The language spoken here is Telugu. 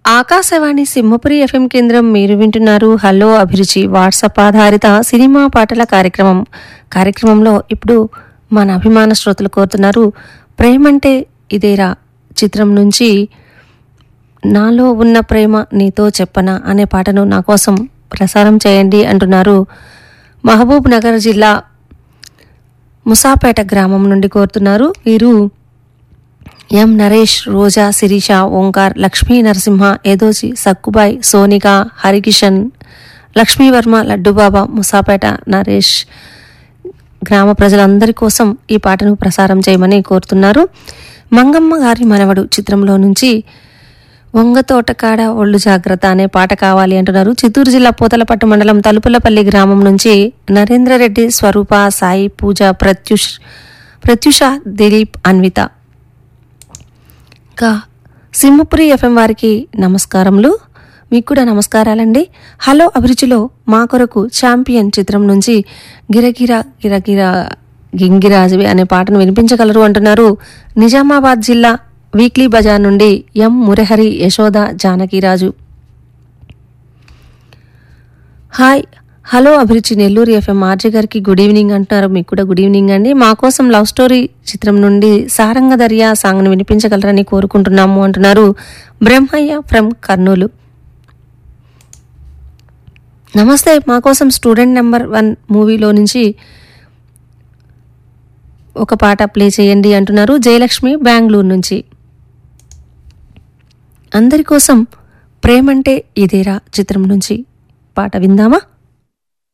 ఆకాశవాణి సింహపురి ఎఫ్ఎం కేంద్రం మీరు వింటున్నారు హలో అభిరుచి వాట్సాప్ ఆధారిత సినిమా పాటల కార్యక్రమం కార్యక్రమంలో ఇప్పుడు మన అభిమాన శ్రోతలు కోరుతున్నారు ప్రేమంటే ఇదేరా చిత్రం నుంచి నాలో ఉన్న ప్రేమ నీతో చెప్పనా అనే పాటను నా కోసం ప్రసారం చేయండి అంటున్నారు మహబూబ్ నగర్ జిల్లా ముసాపేట గ్రామం నుండి కోరుతున్నారు వీరు ఎం నరేష్ రోజా శిరీష ఓంకార్ లక్ష్మీ నరసింహ ఏదోజి సక్కుబాయ్ సోనిక హరికిషన్ లక్ష్మీవర్మ లడ్డుబాబా ముసాపేట నరేష్ గ్రామ ప్రజలందరి కోసం ఈ పాటను ప్రసారం చేయమని కోరుతున్నారు మంగమ్మ గారి మనవడు చిత్రంలో నుంచి వంగ తోటకాడ ఒళ్ళు జాగ్రత్త అనే పాట కావాలి అంటున్నారు చిత్తూరు జిల్లా పోతలపట్టు మండలం తలుపులపల్లి గ్రామం నుంచి నరేంద్రరెడ్డి స్వరూప సాయి పూజ ప్రత్యుష్ ప్రత్యుష దిలీప్ అన్విత ఇంకా సింహపురి ఎఫ్ఎం వారికి నమస్కారములు మీకు కూడా నమస్కారాలండి హలో అభిరుచిలో మా కొరకు ఛాంపియన్ చిత్రం నుంచి గిరగిర గిరగిర గింగిరాజువి అనే పాటను వినిపించగలరు అంటున్నారు నిజామాబాద్ జిల్లా వీక్లీ బజార్ నుండి M Murahari Yashoda Janakiraju hi hello అభిరుచి నెల్లూరు ఎఫ్ఎం ఆర్జే గారికి గుడ్ ఈవినింగ్ అంటున్నారు మీకు కూడా గుడ్ ఈవినింగ్ అండి మా కోసం లవ్ స్టోరీ చిత్రం నుండి సారంగ దర్యా సాంగ్ను వినిపించగలరని కోరుకుంటున్నాము అంటున్నారు బ్రహ్మయ్య ఫ్రమ్ కర్నూలు నమస్తే మా కోసం స్టూడెంట్ నెంబర్ వన్ మూవీలో నుంచి ఒక పాట ప్లే చేయండి అంటున్నారు జయలక్ష్మి బెంగళూరు నుంచి అందరి కోసం ప్రేమంటే ఇదేరా చిత్రం నుంచి పాట విందామా